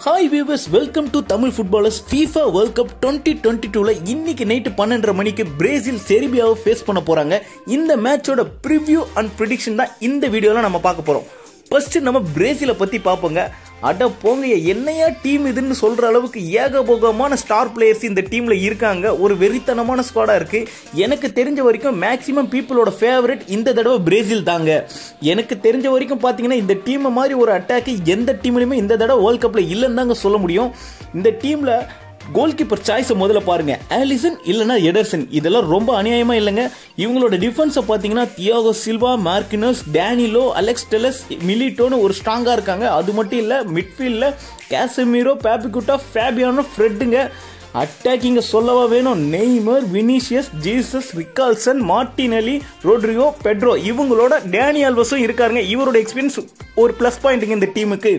hi viewers welcome to Tamil footballers FIFA world cup twenty twenty டூவில் இன்னைக்கு night பன்னெண்டரை மணிக்கு பிரேசில் செர்பியாவை ஃபேஸ் பண்ண போகிறாங்க இந்த மேட்சோட ப்ரிவ்யூ அண்ட் ப்ரிடிக்ஷன் தான் இந்த வீடியோவில் நம்ம பார்க்க போகிறோம் ஃபர்ஸ்ட் நம்ம பிரேசிலை பற்றி பார்ப்போங்க அட போங்க என்னையா டீம் இதுன்னு சொல்கிற அளவுக்கு ஏகபோகமான ஸ்டார் பிளேயர்ஸ் இந்த டீமில் இருக்காங்க ஒரு வெறித்தனமான ஸ்குவாடாக இருக்குது எனக்கு தெரிஞ்ச வரைக்கும் மேக்ஸிமம் பீப்புளோட ஃபேவரட் இந்த தடவை பிரேசில் தாங்க எனக்கு தெரிஞ்ச வரைக்கும் பார்த்தீங்கன்னா இந்த டீமை மாதிரி ஒரு அட்டாக்கு எந்த டீம்லையுமே இந்த தடவை வேர்ல்ட் கப்பில் இல்லைன்னு தாங்க சொல்ல முடியும் இந்த டீமில் கோல் கீப்பர் சாய்ஸை முதல்ல பாருங்க ஆலிசன் இல்லைன்னா எடர்சன் இதெல்லாம் ரொம்ப அநியாயமா இல்லைங்க இவங்களோட டிஃபென்ஸை பார்த்தீங்கன்னா Thiago Silva Marquinhos Danilo Alex Telles மிலிட்டோன்னு ஒரு ஸ்ட்ராங்காக இருக்காங்க அது மட்டும் இல்லை மிட்ஃபீல்டில் கேசமீரோ பேபிகுட்டா ஃபேபியானோ ஃப்ரெட்டுங்க அட்டாக்கிங்க சொல்லவா வேணும் Neymar Vinicius Jesus Richarlison Martinelli Rodrygo Pedro இவங்களோட டேனி ஆல்வஸும் இருக்காருங்க இவரோட எக்ஸ்பீரியன்ஸ் ஒரு ப்ளஸ் பாயிண்ட்டுங்க இந்த டீமுக்கு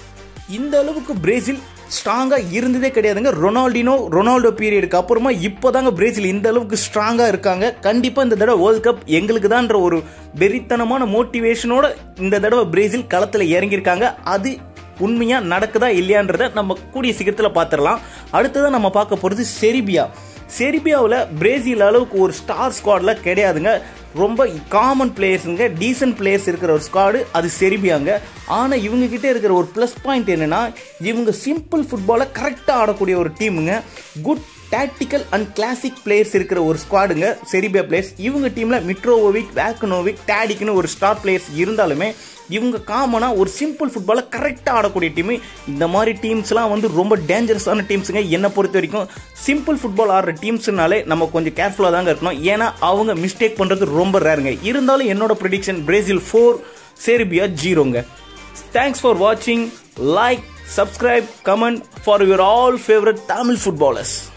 இந்த அளவுக்கு பிரேசில் ஸ்ட்ராங்காக இருந்ததே கிடையாதுங்க ரொனால்டினோ ரொனால்டோ பீரியடுக்கு அப்புறமா இப்போதாங்க பிரேசில் இந்த அளவுக்கு ஸ்ட்ராங்காக இருக்காங்க கண்டிப்பாக இந்த தடவை வேர்ல்ட் கப் எங்களுக்கு தான்ற ஒரு வெறித்தனமான மோட்டிவேஷனோட இந்த தடவை பிரேசில் களத்தில் இறங்கியிருக்காங்க அது உண்மையாக நடக்குதா இல்லையான்றத நம்ம கூடிய சீக்கிரத்தில் பார்த்துடலாம் அடுத்ததான் நம்ம பார்க்க போகிறது செரிபியா செரிபியாவில் பிரேசில் அளவுக்கு ஒரு ஸ்டார் ஸ்குவாடில் கிடையாதுங்க ரொம்ப காமன் பிளேயர்ஸுங்க டீசன்ட் பிளேயர்ஸ் இருக்கிற ஒரு ஸ்குவாடு அது செரிபியாங்க ஆனால் இவங்க கிட்டே இருக்கிற ஒரு ப்ளஸ் பாயிண்ட் என்னென்னா இவங்க சிம்பிள் ஃபுட்பாலை கரெக்டாக ஆடக்கூடிய ஒரு டீமுங்க good tactical and classic players இருக்கிற ஒரு ஸ்குவாடுங்க செரிபியா பிளேயர்ஸ் இவங்க டீமில் மிட்ரோவோவிக் வேக்கனோவிக் டேடிக்னு ஒரு ஸ்டார் பிளேயர்ஸ் இருந்தாலுமே இவங்க காமனாக ஒரு சிம்பிள் ஃபுட்பாலை கரெக்டாக ஆடக்கூடிய டீமு இந்த மாதிரி டீம்ஸ்லாம் வந்து ரொம்ப டேஞ்சரஸான டீம்ஸுங்க என்னை பொறுத்த வரைக்கும் சிம்பிள் ஃபுட்பால் ஆடுற டீம்ஸ்னாலே நம்ம கொஞ்சம் கேர்ஃபுல்லாக தாங்க இருக்கணும் ஏன்னா அவங்க மிஸ்டேக் பண்ணுறது ரொம்ப ரேருங்க இருந்தாலும் என்னோட ப்ரிடிக்ஷன் பிரேசில் ஃபோர் செர்பியா ஜீரோங்க தேங்க்ஸ் ஃபார் வாட்சிங் like subscribe comment for your all favourite Tamil footballers